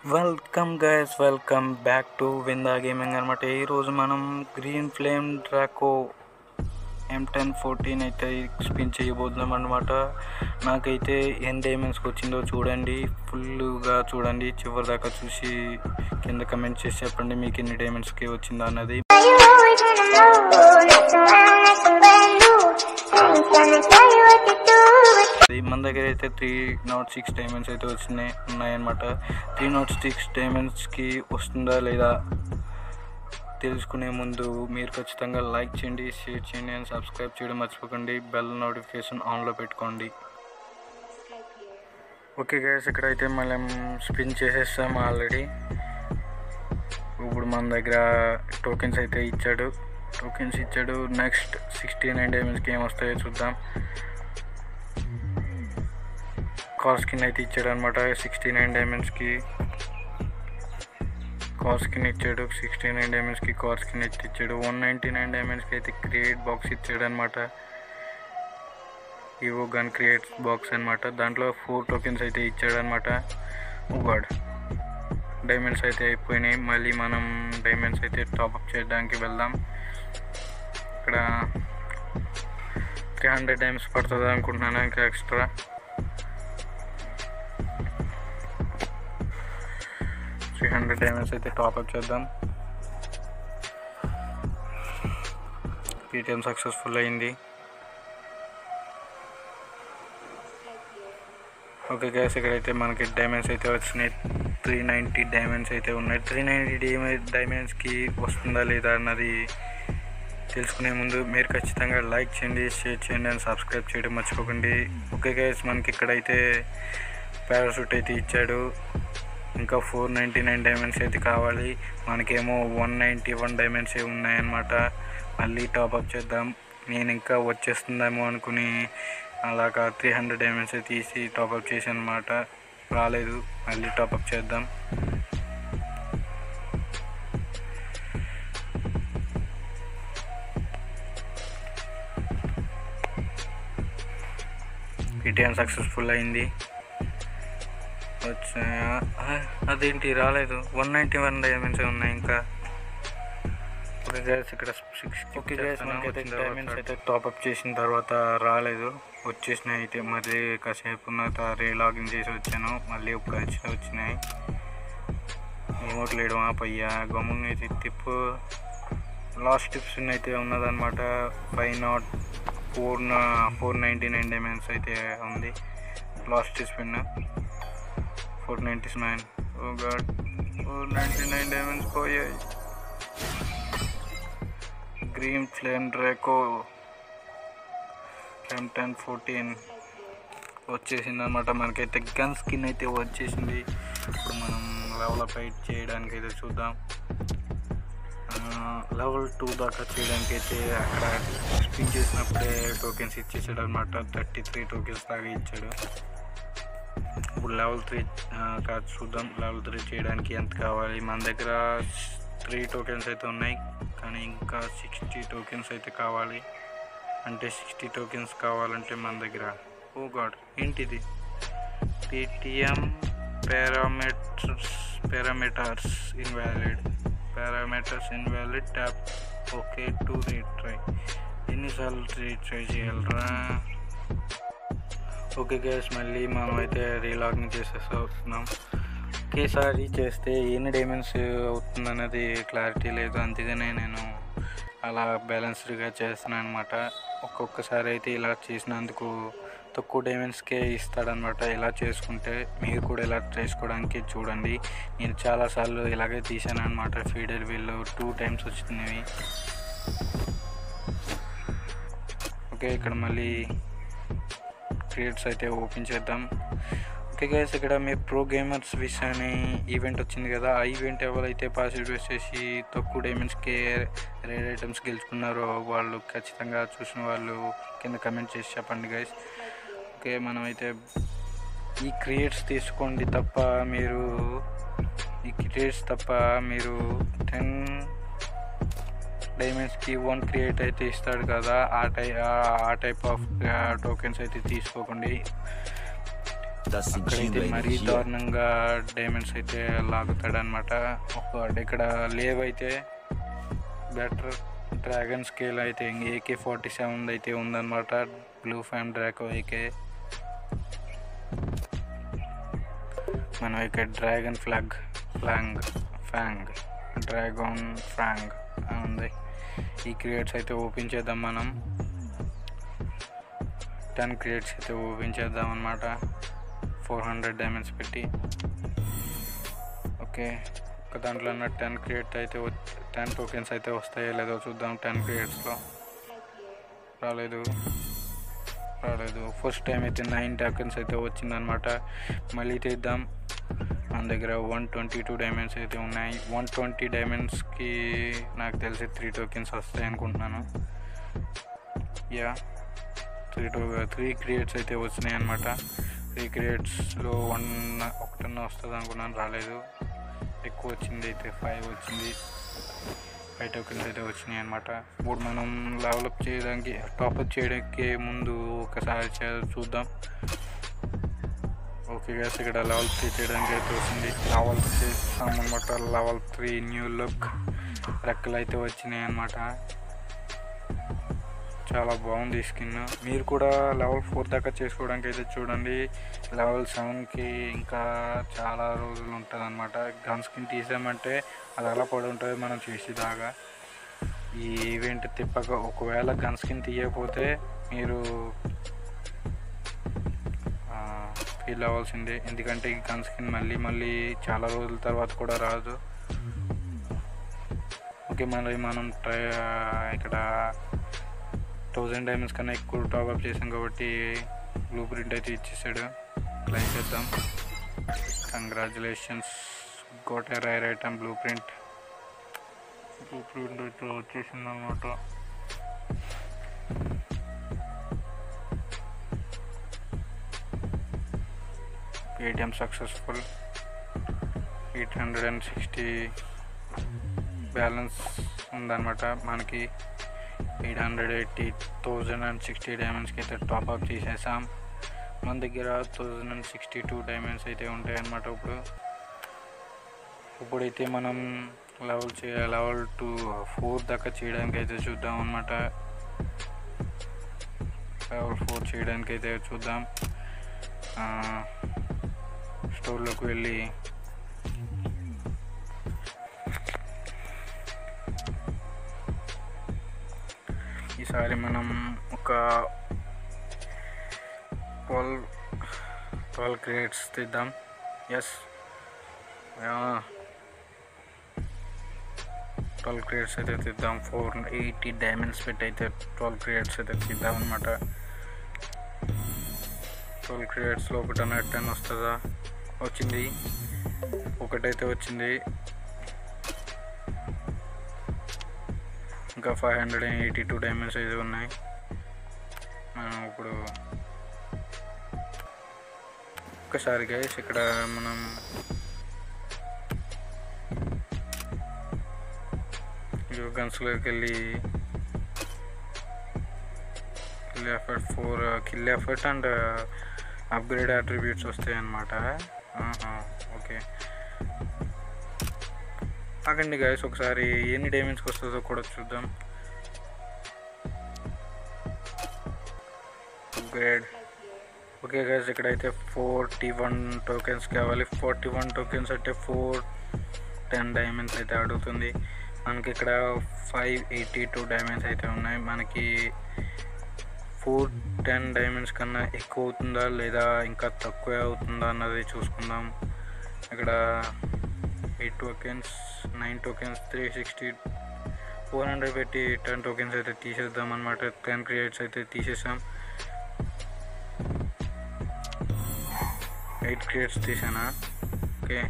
Welcome guys welcome back to Vinda gaming అనమాట ఈరోజు మనం green flame Draco M ten fourteen అయితే స్పిన్ చేయబోతున్నాం అనమాట నాకైతే ఎన్ డైమండ్స్కి వచ్చిందో చూడండి ఫుల్గా చూడండి చివరి దాకా చూసి కింద కమెంట్ చేసి చెప్పండి మీకు ఎన్ని డైమండ్స్కి వచ్చిందో అన్నది You always wanna know, like around like some brand new. I ain't gonna tell you what to do, but అది మన దగ్గర అయితే త్రీ నాట్ సిక్స్ డైమండ్స్ అయితే వచ్చినాయి ఉన్నాయన్నమాట త్రీ నాట్ సిక్స్ డైమండ్స్కి వస్తుందా లేదా తెలుసుకునే ముందు మీరు ఖచ్చితంగా లైక్ చేయండి షేర్ చేయండి అండ్ సబ్స్క్రైబ్ చేయడం మర్చిపోకండి బెల్ నోటిఫికేషన్ ఆన్లో పెట్టుకోండి ఓకే గైస్ ఇక్కడైతే మనం స్పిన్ చేసేస్తాం ఆల్రెడీ ఇప్పుడు మన దగ్గర టోకెన్స్ అయితే ఇచ్చాడు టోకెన్స్ ఇచ్చాడు నెక్స్ట్ సిక్స్టీ నైన్ డైమండ్స్కి ఏం వస్తాయో చూద్దాం కార్ స్కిన్ అయితే ఇచ్చాడు అనమాట సిక్స్టీ నైన్ డైమండ్స్కి కార్ స్కిన్ ఇచ్చాడు సిక్స్టీ నైన్ డైమండ్స్కి కార్ స్కిన్ అయితే ఇచ్చాడు వన్ నైంటీ నైన్ డైమండ్స్కి అయితే క్రియేట్ బాక్స్ ఇచ్చాడు అనమాట ఇవో గన్ క్రియేట్ బాక్స్ అనమాట దాంట్లో ఫోర్ టోకెన్స్ అయితే ఇచ్చాడు అనమాట గాడ్ డైమండ్స్ అయితే అయిపోయినాయి మళ్ళీ మనం డైమండ్స్ అయితే టాప్అప్ చేయడానికి వెళ్దాం ఇక్కడ త్రీ హండ్రెడ్ డైమండ్స్ పడుతుంది అనుకుంటున్నాను ఇంకా ఎక్స్ట్రా త్రీ హండ్రెడ్ డైమండ్స్ అయితే టాప్అప్ చేద్దాం పేటిఎం సక్సెస్ఫుల్ అయింది ఓకే గ్యాస్ ఇక్కడైతే మనకి డైమండ్స్ అయితే వచ్చినాయి త్రీ నైంటీ డైమండ్స్ అయితే ఉన్నాయి త్రీ నైంటీ డైమండ్స్కి వస్తుందా లేదా అన్నది తెలుసుకునే ముందు మీరు ఖచ్చితంగా లైక్ చేయండి షేర్ చేయండి అండ్ సబ్స్క్రైబ్ చేయడం మర్చిపోకండి ఓకే గైస్ మనకి ఇక్కడైతే పారాషూట్ అయితే ఇచ్చాడు ఇంకా ఫోర్ నైంటీ నైన్ డైమండ్స్ అయితే కావాలి మనకేమో వన్ నైంటీ వన్ డైమండ్స్ ఉన్నాయన్నమాట మళ్ళీ టాప్అప్ చేద్దాం నేను ఇంకా వచ్చేస్తుందేమో అనుకుని అలాగా త్రీ హండ్రెడ్ డైమండ్స్ తీసి టాప్అప్ చేశాను అనమాట రాలేదు మళ్ళీ టాప్అప్ చేద్దాం పేటిఎం సక్సెస్ఫుల్ అయింది వచ్చాయా ఆ, అదేంటి రాలేదు వన్ నైంటీ వన్ డైమండ్స్ ఉన్నాయి ఇంకా ఓకే గైస్ ఇక్కడ సిక్స్ ఓకే గైస్ మనకైతే డైమండ్స్ అయితే టాప్అప్ చేసిన తర్వాత రాలేదు వచ్చేసినాయి అయితే మరి కాసేపు ఉన్న తర్వాత రీలాగిన్ చేసి వచ్చాను మళ్ళీ ఇప్పుడు వచ్చి వచ్చినాయి రిమోట్ లేడు పయ్యా గమ్మున అయితే తిప్పు లాస్ట్ టిప్స్ అయితే ఉన్నదన్నమాట five not four four ninety nine diamonds అయితే ఉంది last spin four ninety nine oh god four ninety nine diamonds పోయాయి green flame Draco flame ten fourteen వచ్చేసింది అనమాట మనకైతే గన్ స్కిన్ అయితే వచ్చేసింది ఇప్పుడు మనం లెవెల్ అప్ ఎయిట్ చేయడానికి అయితే చూద్దాం లెవెల్ టూ దాకా చేయడానికి అయితే అక్కడ స్పిన్ చేసినప్పుడే టోకెన్స్ ఇచ్చేసాడు అనమాట థర్టీ త్రీ టోకెన్స్ దాకా ఇచ్చాడు ఇప్పుడు లెవెల్ త్రీ కాదు చూద్దాం లెవెల్ త్రీ చేయడానికి ఎంత కావాలి మన దగ్గర త్రీ టోకెన్స్ అయితే ఉన్నాయి కానీ ఇంకా సిక్స్టీ టోకెన్స్ అయితే కావాలి అంటే సిక్స్టీ టోకెన్స్ కావాలంటే మన దగ్గర ఓ గాడ్ ఏంటిది Paytm parameters parameters invalid parameters invalid tap okay to retry ఎన్నిసార్లు రీట్రై చేయాలరా ఓకే గైస్ మళ్ళీ మనం అయితే రీలాగిన్ చేసేసి వస్తున్నాం ఒకేసారి చేస్తే ఎన్ని డైమండ్స్ అవుతుంది అన్నది క్లారిటీ లేదు అందుకనే నేను అలా బ్యాలెన్స్డ్గా చేస్తున్నాను అనమాట ఒక్కొక్కసారి అయితే ఇలా చేసినందుకు తక్కువ డైమండ్స్కే ఇస్తాడనమాట ఇలా చేసుకుంటే మీరు కూడా ఇలా చేసుకోవడానికి చూడండి నేను చాలాసార్లు ఇలాగే తీసాను అనమాట ఫీడర్ వీళ్ళు టూ టైమ్స్ వచ్చినవి ఓకే ఇక్కడ మళ్ళీ క్రియేట్స్ అయితే ఓపెన్ చేద్దాం ఓకే గైస్ ఇక్కడ మీ ప్రో గేమర్స్ విష్ అని ఈవెంట్ వచ్చింది కదా ఆ ఈవెంట్ ఎవరైతే పార్టిసిపేట్ చేసి తక్కువ డైమండ్స్కి రేర్ ఐటమ్స్ గెలుచుకున్నారో వాళ్ళు ఖచ్చితంగా చూసిన వాళ్ళు కింద కమెంట్ చేసి చెప్పండి గైస్ ఓకే మనమైతే ఈ క్రియేట్స్ తీసుకోండి తప్ప మీరు ఈ క్రియేట్స్ తప్ప మీరు టెన్ డైమండ్స్కి వన్ క్రియేట్ అయితే ఇస్తాడు కదా ఆ టై ఆ టైప్ ఆఫ్ టోకెన్స్ అయితే తీసుకోకండి Tá అక్కడైతే sentindo a మరీ energia? దారుణంగా డైమండ్స్ అయితే లాగుతాడనమాట ఒక ఇక్కడ లేవ్ అయితే బెటర్ డ్రాగన్ స్కేల్ అయితే ఏకే ఫార్టీ సెవెన్ అయితే ఉందన్నమాట బ్లూ ఫ్యామ్ డ్రాకో ఏకే మనం ఇక్కడ dragon flag fang fang dragon fang అని ఉంది ఈ క్రియేట్స్ అయితే ఓపెన్ చేద్దాం మనం టెన్ క్రియేట్స్ అయితే ఓపెన్ చేద్దాం అనమాట ఫోర్ హండ్రెడ్ డైమండ్స్ పెట్టి ఓకే ఒక దాంట్లో ఉన్న టెన్ క్రియేట్ అయితే టెన్ టోకెన్స్ అయితే వస్తాయో లేదో చూద్దాం టెన్ క్రియేట్స్లో రాలేదు రాలేదు ఫస్ట్ టైం అయితే నైన్ టోకెన్స్ అయితే వచ్చిందనమాట మళ్ళీ తీద్దాం మన దగ్గర వన్ ట్వంటీ టూ డైమండ్స్ అయితే ఉన్నాయి వన్ ట్వంటీ డైమండ్స్కి నాకు తెలిసి త్రీ టోకెన్స్ వస్తాయి అనుకుంటున్నాను yeah three two three crates అయితే వచ్చినాయి అనమాట త్రీ క్రియేట్స్లో వన్ ఒకటన్నా వస్తుంది అనుకున్నాను రాలేదు ఎక్కువ వచ్చింది అయితే ఫైవ్ వచ్చింది ఫైవ్ టోకెన్స్ అయితే వచ్చినాయి అనమాట ఇప్పుడు మనం డెవలప్ చేయడానికి టాప్అప్ చేయడానికి ముందు ఒకసారి చే- చూద్దాం ఓకే గ్యాస్ ఇక్కడ లెవెల్ త్రీ చేయడానికి అయితే వచ్చింది లెవెల్ చేస్తాం అనమాట లెవెల్ త్రీ న్యూ లుక్ రెక్కలు అయితే వచ్చినాయి అనమాట చాలా బాగుంది స్కిన్ మీరు కూడా లెవెల్ ఫోర్ దాకా చేసుకోవడానికి అయితే చూడండి లెవెల్ సెవెన్కి ఇంకా చాలా రోజులు ఉంటుంది అనమాట గన్ స్కిన్ తీసామంటే అది అలా పడి ఉంటుంది మనం చేసేదాకా ఈ ఈవెంట్ తిప్పక ఒకవేళ గన్ స్కిన్ తీయకపోతే మీరు ఫీల్ అవ్వాల్సిందే ఎందుకంటే ఈ గన్ స్కిన్ మళ్ళీ మళ్ళీ చాలా రోజుల తర్వాత కూడా రాదు ఓకే మరి మనం ట్రై ఇక్కడ థౌజండ్ డైమండ్స్ కన్నా ఎక్కువ టాప్అప్ చేసాం కాబట్టి బ్లూ ప్రింట్ అయితే ఇచ్చేసాడు క్లైమ్ చేద్దాం congratulations got a rare item blueprint blueprint అయితే వచ్చేసింది అనమాట Paytm successful eight hundred and sixty balance ఉందన్నమాట మనకి eight hundred eighty thousand and sixty డైమండ్స్కి అయితే టాప్అప్ చేసేసాం మన దగ్గర thousand and sixty two diamonds అయితే ఉంటాయి అన్నమాట ఇప్పుడు ఇప్పుడైతే మనం లెవెల్ చే లెవెల్ టూ ఫోర్ దాకా చేయడానికి అయితే చూద్దాం అనమాట లెవెల్ ఫోర్ చేయడానికి అయితే చూద్దాం స్టోర్లోకి వెళ్ళి ఈసారి మనం ఒక ట్వెల్వ్ ట్వెల్వ్ క్రియేట్స్ తీద్దాం ఎస్ ట్వెల్వ్ క్రియేట్స్ అయితే తీద్దాం ఫోర్ ఎయిటీ డైమండ్స్ పెట్టి అయితే ట్వెల్వ్ క్రియేట్స్ అయితే తీద్దాం అనమాట ట్వెల్వ్ క్రియేట్స్లో ఒకటి హండ్రెడ్ టెన్ వస్తుందా వచ్చింది ఒకటైతే వచ్చింది ఇంకా five hundred and eighty two diamonds అయితే ఉన్నాయి మనం ఇప్పుడు ఒక్కసారి గైస్ ఇక్కడ మనం గన్స్లోకి వెళ్ళి kill effort four kill effort and upgrade attributes వస్తాయి అన్నమాట ఓకే ఆగండి గైస్ ఒకసారి ఎన్ని డైమండ్స్కి వస్తుందో కూడా చూద్దాం అప్గ్రేడ్ ఓకే గైస్ ఇక్కడైతే ఫోర్టీ వన్ టోకెన్స్ కావాలి ఫార్టీ వన్ టోకెన్స్ అంటే ఫోర్ టెన్ డైమండ్స్ అయితే అడుగుతుంది మనకి ఇక్కడ ఫైవ్ ఎయిటీ టూ డైమండ్స్ అయితే ఉన్నాయి మనకి ఫోర్ టెన్ డైమండ్స్ కన్నా ఎక్కువ అవుతుందా లేదా ఇంకా తక్కువ అవుతుందా అన్నది చూసుకుందాం ఇక్కడ eight tokens nine tokens three sixty four hundred పెట్టి టెన్ టోకెన్స్ అయితే తీసేద్దాం అనమాట టెన్ క్రియేట్స్ అయితే తీసేసాం ఎయిట్ క్రియేట్స్ తీసానా ఓకే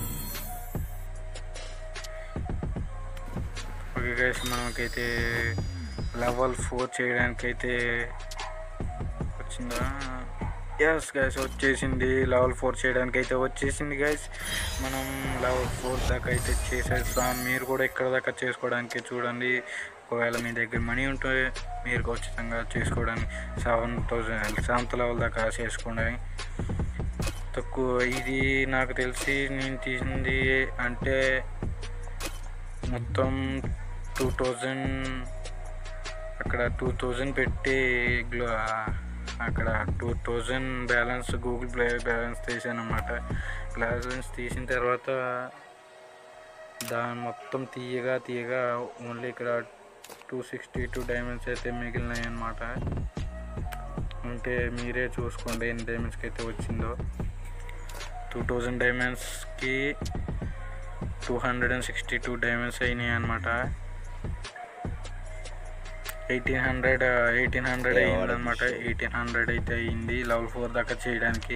ఓకే గైస్ మనకైతే లెవెల్ ఫోర్ చేయడానికి అయితే వచ్చిందా ఎస్ గైస్ వచ్చేసింది లెవెల్ ఫోర్ చేయడానికి అయితే వచ్చేసింది గైస్ మనం లెవెల్ ఫోర్ దాకా అయితే చేసేస్తాం మీరు కూడా ఇక్కడ దాకా చేసుకోవడానికి చూడండి ఒకవేళ మీ దగ్గర మనీ ఉంటే మీరు ఖచ్చితంగా చేసుకోవడానికి సెవెన్ థౌజండ్ సెవెంత్ లెవెల్ దాకా చేసుకోండి తక్కువ ఇది నాకు తెలిసి నేను తీసింది అంటే మొత్తం టూ థౌజండ్ అక్కడ టూ థౌజండ్ పెట్టి గ్లో అక్కడ two thousand balance Google Play balance తీసాను అనమాట బ్యాలెన్స్ తీసిన తర్వాత దాని మొత్తం తీయగా తీయగా ఓన్లీ ఇక్కడ టూ సిక్స్టీ టూ డైమండ్స్ అయితే మిగిలినాయి అన్నమాట అంటే మీరే చూసుకోండి ఎన్ని డైమండ్స్కి అయితే వచ్చిందో టూ థౌజండ్ డైమండ్స్కి two hundred and sixty two diamonds అయినాయి అనమాట ఎయిటీన్ హండ్రెడ్ ఎయిటీన్ హండ్రెడ్ అయింది అనమాట ఎయిటీన్ హండ్రెడ్ అయితే అయింది లెవెల్ ఫోర్ దాకా చేయడానికి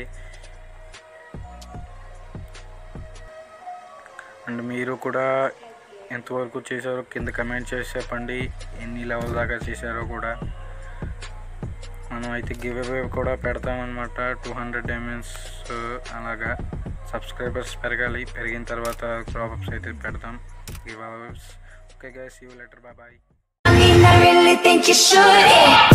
అండ్ మీరు కూడా ఎంతవరకు చేశారో కింద కమెంట్ చేసి చెప్పండి ఎన్ని లెవెల్ దాకా చేశారో కూడా మనం అయితే గివ్ అవే కూడా పెడతామన్నమాట టూ హండ్రెడ్ డైమండ్స్ అలాగా సబ్స్క్రైబర్స్ పెరగాలి పెరిగిన తర్వాత ప్రాబ్లమ్స్ అయితే పెడతాం give aways okay guys you later bye bye I mean, I really think you should. Yeah.